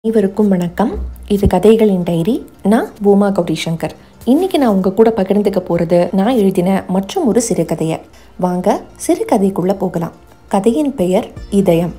அனைவருக்கும் வணக்கம் இது கதைகளின் டைரி நான் பூமா கௌரி சங்கர் இன்னைக்கு நான் உங்க கூட பகிர்ந்துக்க போறது நான் எழுதின மற்றும் ஒரு சிறுகதையை வாங்க சிறுகதைக்குள்ள போகலாம் கதையின் பெயர் இதயம்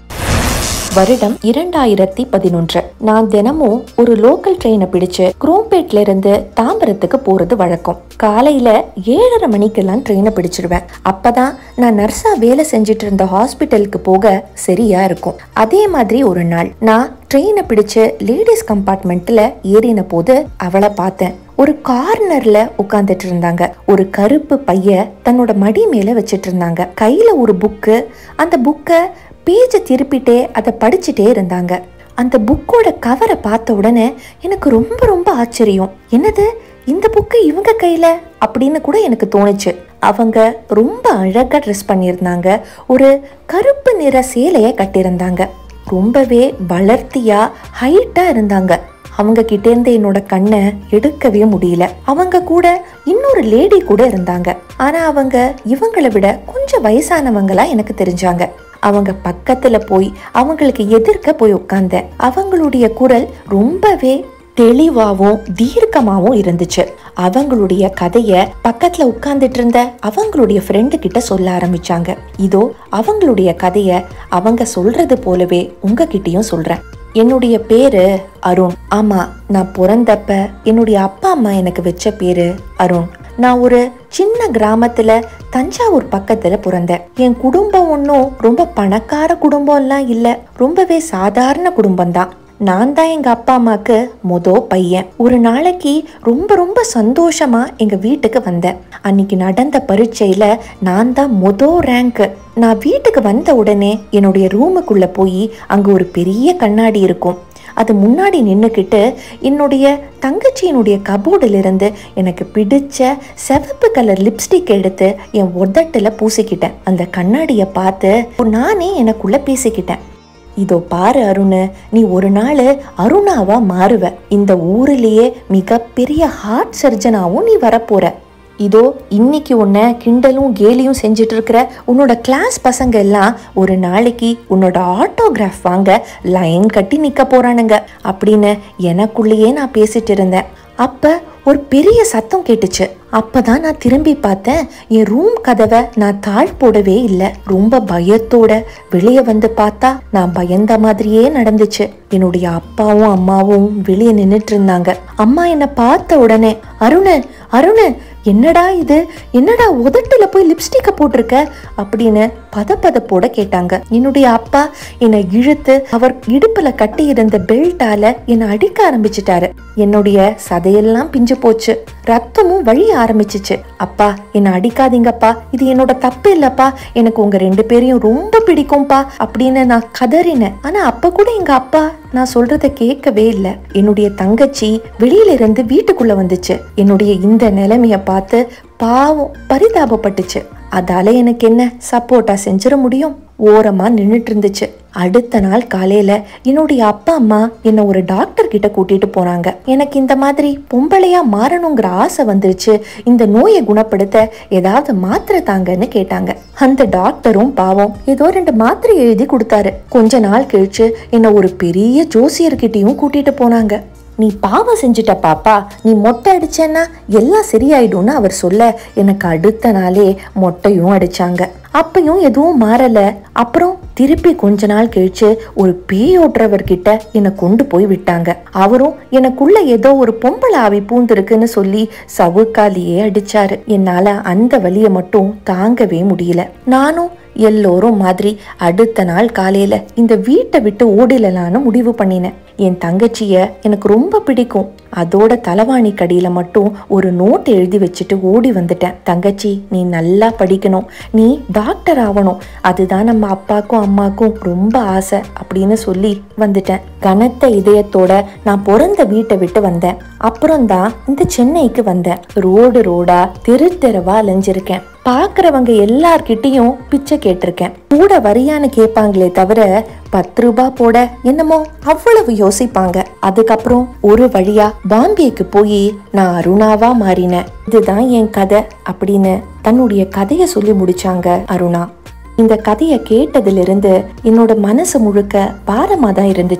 வருடம் இரண்டாயிரத்தி பதினொன்று நான் தினமும் ஒரு லோக்கல் ட்ரெயினை பிடிச்சு குரோம்பேட்ல இருந்து தாம்பரத்துக்கு போறது வழக்கம் காலையில ஏழரை மணிக்கெல்லாம் ட்ரெயினை பிடிச்சிடுவேன் அப்பதான் நான் நர்ஸா வேலை செஞ்சுட்டு இருந்த ஹாஸ்பிட்டலுக்கு போக சரியா இருக்கும் அதே மாதிரி ஒரு நாள் நான் ட்ரெயினை பிடிச்சு லேடிஸ் கம்பார்ட்மெண்ட்ல ஏறின போது அவளை பார்த்தேன் ஒரு கார்னர்ல உட்கார்ந்துட்டு இருந்தாங்க ஒரு கருப்பு பைய தன்னோட மடி மேல வச்சிட்டு இருந்தாங்க கையில ஒரு புக்கு அந்த புக்கை பேஜை திருப்பிட்டே அதை படிச்சுட்டே இருந்தாங்க அந்த புக்கோட கவரை பார்த்த உடனே எனக்கு ரொம்ப ரொம்ப ஆச்சரியம் என்னது இந்த புக்கு இவங்க கையில அப்படின்னு கூட எனக்கு தோணுச்சு அவங்க ரொம்ப அழகா ட்ரெஸ் பண்ணியிருந்தாங்க ஒரு கருப்பு நிற சேலையை கட்டியிருந்தாங்க ரொம்பவே வளர்த்தியா ஹைட்டா இருந்தாங்க அவங்க கிட்ட இருந்து என்னோட கண்ணை எடுக்கவே முடியல அவங்க கூட இன்னொரு லேடி கூட இருந்தாங்க ஆனா அவங்க இவங்களை விட கொஞ்சம் வயசானவங்களா எனக்கு தெரிஞ்சாங்க அவங்க பக்கத்துல போய் அவங்களுக்கு எதிர்க்க போய் உட்கார்ந்தேன் அவங்களுடைய குரல் ரொம்பவே தெளிவாகவும் தீர்க்கமாகவும் இருந்துச்சு அவங்களுடைய கதைய பக்கத்துல உட்கார்ந்துட்டு இருந்த அவங்களுடைய ஃப்ரெண்டு கிட்ட சொல்ல ஆரம்பிச்சாங்க இதோ அவங்களுடைய கதைய அவங்க சொல்றது போலவே உங்ககிட்டயும் சொல்றேன் என்னுடைய பேரு அருண் ஆமா நான் பிறந்தப்ப என்னுடைய அப்பா அம்மா எனக்கு வச்ச பேரு அருண் நான் ஒரு சின்ன கிராமத்துல தஞ்சாவூர் பக்கத்துல பிறந்தேன் என் குடும்பம் ஒன்றும் ரொம்ப பணக்கார குடும்பம்லாம் இல்ல ரொம்பவே சாதாரண குடும்பம் தான் நான் தான் எங்க அப்பா அம்மாக்கு மொத பையன் ஒரு நாளைக்கு ரொம்ப ரொம்ப சந்தோஷமா எங்க வீட்டுக்கு வந்தேன் அன்னைக்கு நடந்த பரீட்சையில நான் தான் மொத ரேங்க் நான் வீட்டுக்கு வந்த உடனே என்னுடைய ரூமுக்குள்ள போய் அங்க ஒரு பெரிய கண்ணாடி இருக்கும் அது முன்னாடி நின்றுக்கிட்டு என்னுடைய தங்கச்சியினுடைய கபோர்டில் இருந்து எனக்கு பிடிச்ச சிவப்பு கலர் லிப்ஸ்டிக் எடுத்து என் உதட்டில் பூசிக்கிட்டேன் அந்த கண்ணாடியை பார்த்து நானே எனக்குள்ள பேசிக்கிட்டேன் இதோ பாரு அருண் நீ ஒரு நாள் அருணாவா மாறுவ இந்த ஊரிலேயே மிகப்பெரிய ஹார்ட் சர்ஜனாவும் நீ வரப்போற இதோ இன்னைக்கு உன்னை கிண்டலும் கேலியும் செஞ்சுட்டு இருக்கிற உன்னோட கிளாஸ் பசங்க எல்லாம் ஒரு நாளைக்கு உன்னோட ஆட்டோகிராஃப் வாங்க லைன் கட்டி நிக்க போறானுங்க அப்படின்னு எனக்குள்ளேயே நான் பேசிட்டு இருந்தேன் அப்ப ஒரு பெரிய சத்தம் கேட்டுச்சு அப்பதான் நான் திரும்பி பார்த்தேன் என் ரூம் கதவை நான் தாழ் போடவே இல்லை ரொம்ப பயத்தோட வெளியே வந்து பார்த்தா நான் பயந்த மாதிரியே நடந்துச்சு என்னுடைய அப்பாவும் அம்மாவும் வெளியே நின்னுட்டு இருந்தாங்க அம்மா என்னை பார்த்த உடனே அருண் அருண் என்னடா இது என்னடா உதட்டுல போய் லிப்ஸ்டிக்கை போட்டிருக்க அப்படின்னு பதப்பதப்போட கேட்டாங்க என்னுடைய அப்பா என்னை இழுத்து அவர் இடுப்புல கட்டி இருந்த பெல்ட்டால என்னை அடிக்க ஆரம்பிச்சிட்டாரு என்னுடைய சதையெல்லாம் பிஞ்சு போச்சு ரத்தமும் வழிய ஆரம்பிச்சிச்சு அப்பா என்னை அடிக்காதீங்கப்பா இது என்னோட தப்பு இல்லப்பா எனக்கு உங்க ரெண்டு பேரையும் ரொம்ப பிடிக்கும்பா அப்படின்னு நான் கதறினேன் ஆனா அப்ப கூட எங்க அப்பா நான் சொல்றத கேட்கவே இல்லை என்னுடைய தங்கச்சி வெளியில இருந்து வீட்டுக்குள்ள வந்துச்சு என்னுடைய இந்த நிலைமைய பார்த்து பாவம் பரிதாபப்பட்டுச்சு அதால எனக்கு என்ன சப்போர்ட்டா செஞ்சிட முடியும் ஓரமா நின்னுட்டு இருந்துச்சு அடுத்த நாள் காலையில என்னுடைய அப்பா அம்மா என்ன ஒரு டாக்டர் கிட்ட கூட்டிட்டு போனாங்க எனக்கு இந்த மாதிரி பொம்பளையா மாறணுங்கிற ஆசை வந்துருச்சு இந்த நோயை குணப்படுத்த ஏதாவது மாத்திரை தாங்கன்னு கேட்டாங்க அந்த டாக்டரும் பாவம் ஏதோ ரெண்டு மாத்திரை எழுதி கொடுத்தாரு கொஞ்ச நாள் கழிச்சு என்ன ஒரு பெரிய ஜோசியர்கிட்டயும் கூட்டிட்டு போனாங்க நீ பாவம் செஞ்சுட்ட பாப்பா நீ மொட்டை அடிச்சேன்னா எல்லாம் சரியாயிடும்னு அவர் சொல்ல எனக்கு அடுத்த நாளே மொட்டையும் அடிச்சாங்க அப்பயும் எதுவும் மாறல அப்புறம் திருப்பி கொஞ்ச நாள் கழிச்சு ஒரு பேயோட்டுறவர்கிட்ட என்னை கொண்டு போய் விட்டாங்க அவரும் எனக்குள்ள ஏதோ ஒரு பொம்பளை ஆவி பூந்திருக்குன்னு சொல்லி சவுக்காலியே அடிச்சாரு என்னால அந்த வலியை மட்டும் தாங்கவே முடியல நானும் எல்லோரும் மாதிரி அடுத்த நாள் காலையில இந்த வீட்டை விட்டு ஓடிடலான்னு முடிவு பண்ணினேன் என் தங்கச்சிய எனக்கு ரொம்ப பிடிக்கும் அதோட தலவாணி கடியில மட்டும் ஒரு நோட் எழுதி வச்சுட்டு ஓடி வந்துட்டேன் தங்கச்சி நீ நல்லா படிக்கணும் நீ டாக்டர் ஆகணும் அதுதான் நம்ம அப்பாக்கும் அம்மாக்கும் ரொம்ப ஆசை அப்படின்னு சொல்லி வந்துட்டேன் கனத்த இதயத்தோட நான் பிறந்த வீட்டை விட்டு வந்தேன் அப்புறம்தான் இந்த சென்னைக்கு வந்தேன் ரோடு ரோடா தெரு தெருவா அலைஞ்சிருக்கேன் பாக்குறவங்க எல்லார்கிட்டயும் பிச்சை கேட்டிருக்கேன் கூட வரியான்னு கேட்பாங்களே தவிர பத்து ரூபாய் போட என்னமோ அவ்வளவு யோசிப்பாங்க அதுக்கப்புறம் ஒரு வழியா பாம்பேக்கு போய் நான் அருணாவா மாறினேன் இதுதான் என் கதை அப்படின்னு தன்னுடைய கதையை சொல்லி முடிச்சாங்க அருணா இந்த கதையை கேட்டதிலிருந்து என்னோட மனசு முழுக்க பாரமா தான் இருந்துச்சு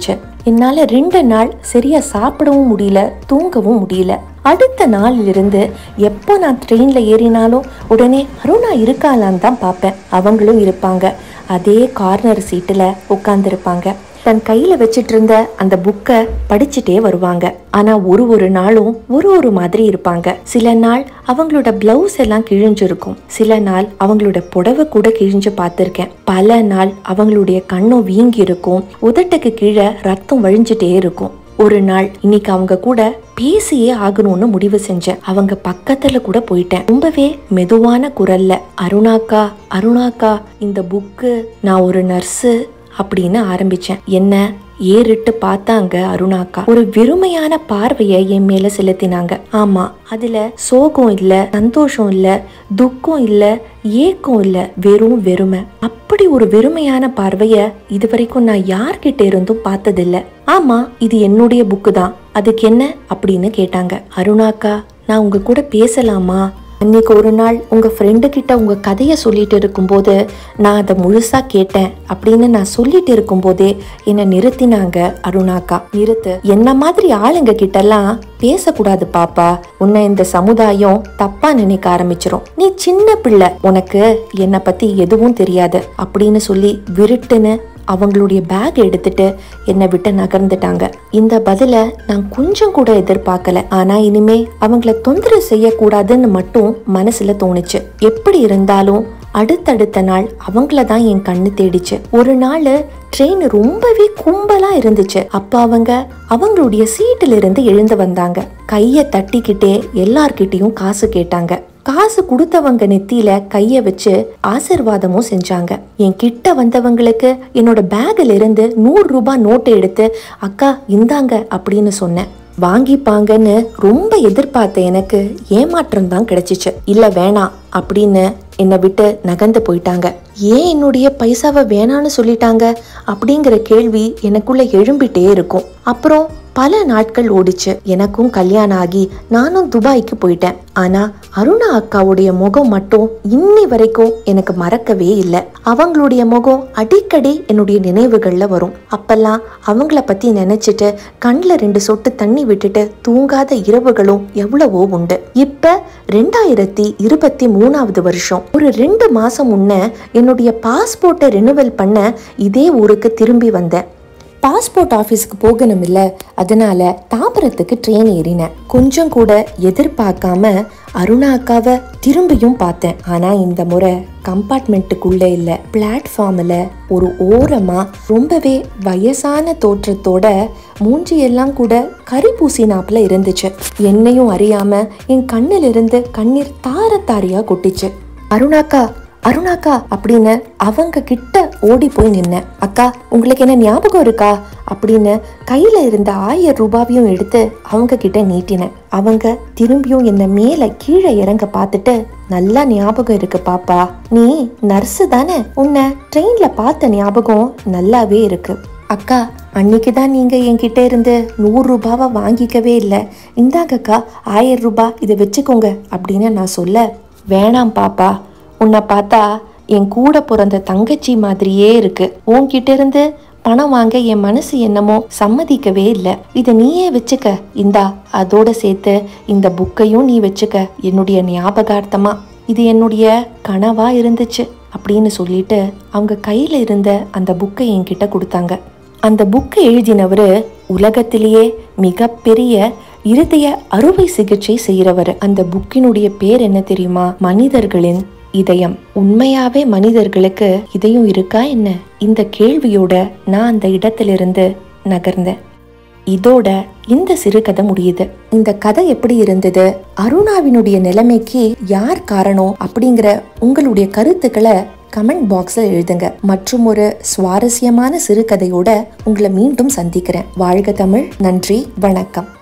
என்னால ரெண்டு நாள் சரியா சாப்பிடவும் முடியல தூங்கவும் முடியல அடுத்த நாளிலிருந்து எப்போ நான் ட்ரெயின்ல ஏறினாலும் உடனே அருணா இருக்காளான்னு தான் பார்ப்பேன் அவங்களும் இருப்பாங்க அதே கார்னர் சீட்டுல உட்கார்ந்துருப்பாங்க தன் கையில வச்சிட்டு இருந்த அந்த புக்கை படிச்சுட்டே வருவாங்க ஆனா ஒரு ஒரு நாளும் ஒரு ஒரு மாதிரி இருப்பாங்க சில நாள் அவங்களோட பிளவுஸ் எல்லாம் கிழிஞ்சிருக்கும் சில நாள் அவங்களோட புடவை கூட கிழிஞ்சு பார்த்திருக்கேன் பல நாள் அவங்களுடைய கண்ணும் வீங்கி இருக்கும் உதட்டுக்கு கீழே ரத்தம் வழிஞ்சிட்டே இருக்கும் ஒரு நாள் இன்னைக்கு அவங்க கூட பேசியே ஆகணும்னு முடிவு செஞ்சேன் அவங்க பக்கத்துல கூட போயிட்டேன் ரொம்பவே மெதுவான குரல்ல அருணாக்கா அருணாக்கா இந்த புக்கு நான் ஒரு நர்ஸு அப்படின்னு ஆரம்பிச்சேன் என்ன ஏறிட்டு பார்த்தாங்க அருணாக்கா ஒரு வெறுமையான பார்வையை என் மேல செலுத்தினாங்க ஆமா அதுல சோகம் இல்ல சந்தோஷம் இல்ல துக்கம் இல்ல ஏக்கம் இல்ல வெறும் வெறுமை அப்படி ஒரு வெறுமையான பார்வைய இதுவரைக்கும் நான் யார்கிட்ட இருந்தும் பார்த்ததில்ல ஆமா இது என்னுடைய புக்கு தான் அதுக்கு என்ன அப்படின்னு கேட்டாங்க அருணாக்கா நான் உங்க கூட பேசலாமா அன்னைக்கு ஒரு நாள் உங்க ஃப்ரெண்டு கிட்ட உங்க கதையை சொல்லிட்டு இருக்கும்போது நான் அதை முழுசா கேட்டேன் அப்படின்னு நான் சொல்லிட்டு இருக்கும்போதே என்னை நிறுத்தினாங்க அருணாக்கா நிறுத்து என்ன மாதிரி ஆளுங்க கிட்டலாம் பேசக்கூடாது பாப்பா உன்னை இந்த சமுதாயம் தப்பா நினைக்க ஆரம்பிச்சிரும் நீ சின்ன பிள்ளை உனக்கு என்னை பத்தி எதுவும் தெரியாது அப்படின்னு சொல்லி விருட்டுன்னு அவங்களுடைய பேக் எடுத்துட்டு என்னை விட்டு நகர்ந்துட்டாங்க இந்த பதில நான் கொஞ்சம் கூட எதிர்பார்க்கல ஆனா இனிமே அவங்கள தொந்தரவு செய்யக்கூடாதுன்னு மட்டும் மனசுல தோணுச்சு எப்படி இருந்தாலும் அடுத்தடுத்த நாள் அவங்கள தான் என் கண்ணு தேடிச்சு ஒரு நாள் ட்ரெயின் ரொம்பவே கும்பலா இருந்துச்சு அப்ப அவங்க அவங்களுடைய சீட்டுல இருந்து எழுந்து வந்தாங்க கைய தட்டிக்கிட்டே எல்லார்கிட்டயும் காசு கேட்டாங்க காசு கொடுத்தவங்க நெத்தியில கைய வச்சு ஆசிர்வாதமும் செஞ்சாங்க என் கிட்ட வந்தவங்களுக்கு என்னோட பேக்ல இருந்து நூறு ரூபாய் நோட்டை எடுத்து அக்கா இந்தாங்க அப்படின்னு சொன்னேன் வாங்கிப்பாங்கன்னு ரொம்ப எதிர்பார்த்த எனக்கு ஏமாற்றம் தான் கிடைச்சிச்சு இல்ல வேணாம் அப்படின்னு என்னை விட்டு நகர்ந்து போயிட்டாங்க ஏன் என்னுடைய பைசாவை வேணான்னு சொல்லிட்டாங்க அப்படிங்கிற கேள்வி எனக்குள்ள எழும்பிட்டே இருக்கும் அப்புறம் பல நாட்கள் ஓடிச்சு எனக்கும் கல்யாணம் ஆகி நானும் துபாய்க்கு போயிட்டேன் ஆனா அருணா அக்காவுடைய முகம் மட்டும் இன்னி வரைக்கும் எனக்கு மறக்கவே இல்லை அவங்களுடைய முகம் அடிக்கடி என்னுடைய நினைவுகள்ல வரும் அப்பெல்லாம் அவங்கள பத்தி நினைச்சிட்டு கண்ணில் ரெண்டு சொட்டு தண்ணி விட்டுட்டு தூங்காத இரவுகளும் எவ்வளவோ உண்டு இப்ப ரெண்டாயிரத்தி இருபத்தி மூணாவது வருஷம் ஒரு ரெண்டு மாசம் முன்ன என்னுடைய பாஸ்போர்ட்டை ரெனுவல் பண்ண இதே ஊருக்கு திரும்பி வந்தேன் பாஸ்போர்ட் ஆஃபீஸ்க்கு போகணும் இல்ல அதனால தாம்பரத்துக்கு ட்ரெயின் ஏறினேன் கொஞ்சம் கூட எதிர்பார்க்காம அருணா அக்காவை திரும்பியும் பார்த்தேன் ஆனா இந்த முறை கம்பார்ட்மெண்ட்டுக்குள்ள இல்ல பிளாட்ஃபார்ம்ல ஒரு ஓரமா ரொம்பவே வயசான தோற்றத்தோட மூஞ்சி எல்லாம் கூட கரி பூசினாப்புல இருந்துச்சு என்னையும் அறியாம என் கண்ணில் இருந்து கண்ணீர் தார தாரியா கொட்டிச்சு அருணாக்கா அருணாக்கா அப்படின்னு அவங்க கிட்ட ஓடி போய் நின்னேன் அக்கா உங்களுக்கு என்ன ஞாபகம் இருக்கா அப்படின்னு கையில இருந்த ஆயிரம் ரூபாவையும் எடுத்து அவங்க கிட்ட நீட்டினேன் அவங்க திரும்பியும் என்ன மேல கீழே இறங்க பார்த்துட்டு நல்லா ஞாபகம் இருக்கு பாப்பா நீ நர்ஸு தானே உன்னை ட்ரெயின்ல பார்த்த ஞாபகம் நல்லாவே இருக்கு அக்கா அன்னைக்கு தான் நீங்க என்கிட்ட இருந்து நூறு ரூபாவை வாங்கிக்கவே இல்லை இந்தாங்கக்கா ஆயிரம் ரூபாய் இதை வச்சுக்கோங்க அப்படின்னு நான் சொல்ல வேணாம் பாப்பா உன்னை பார்த்தா என் கூட பிறந்த தங்கச்சி மாதிரியே இருக்கு உன்கிட்ட இருந்து பணம் வாங்க என் மனசு என்னமோ சம்மதிக்கவே இல்லை இதை நீயே வச்சுக்க இந்தா அதோட சேர்த்து இந்த புக்கையும் நீ வச்சுக்க என்னுடைய ஞாபகார்த்தமா இது என்னுடைய கனவா இருந்துச்சு அப்படின்னு சொல்லிட்டு அவங்க கையில இருந்த அந்த புக்கை என்கிட்ட கொடுத்தாங்க அந்த புக்கை எழுதினவர் உலகத்திலேயே மிகப்பெரிய இருதய அறுவை சிகிச்சை செய்கிறவர் அந்த புக்கினுடைய பேர் என்ன தெரியுமா மனிதர்களின் இதயம் உண்மையாவே மனிதர்களுக்கு இதயம் இருக்கா என்ன இந்த கேள்வியோட நான் அந்த இடத்திலிருந்து நகர்ந்தேன் இதோட இந்த சிறுகதை முடியுது இந்த கதை எப்படி இருந்தது அருணாவினுடைய நிலைமைக்கு யார் காரணம் அப்படிங்கிற உங்களுடைய கருத்துக்களை கமெண்ட் பாக்ஸில் எழுதுங்க மற்றும் ஒரு சுவாரஸ்யமான சிறுகதையோட உங்களை மீண்டும் சந்திக்கிறேன் வாழ்க தமிழ் நன்றி வணக்கம்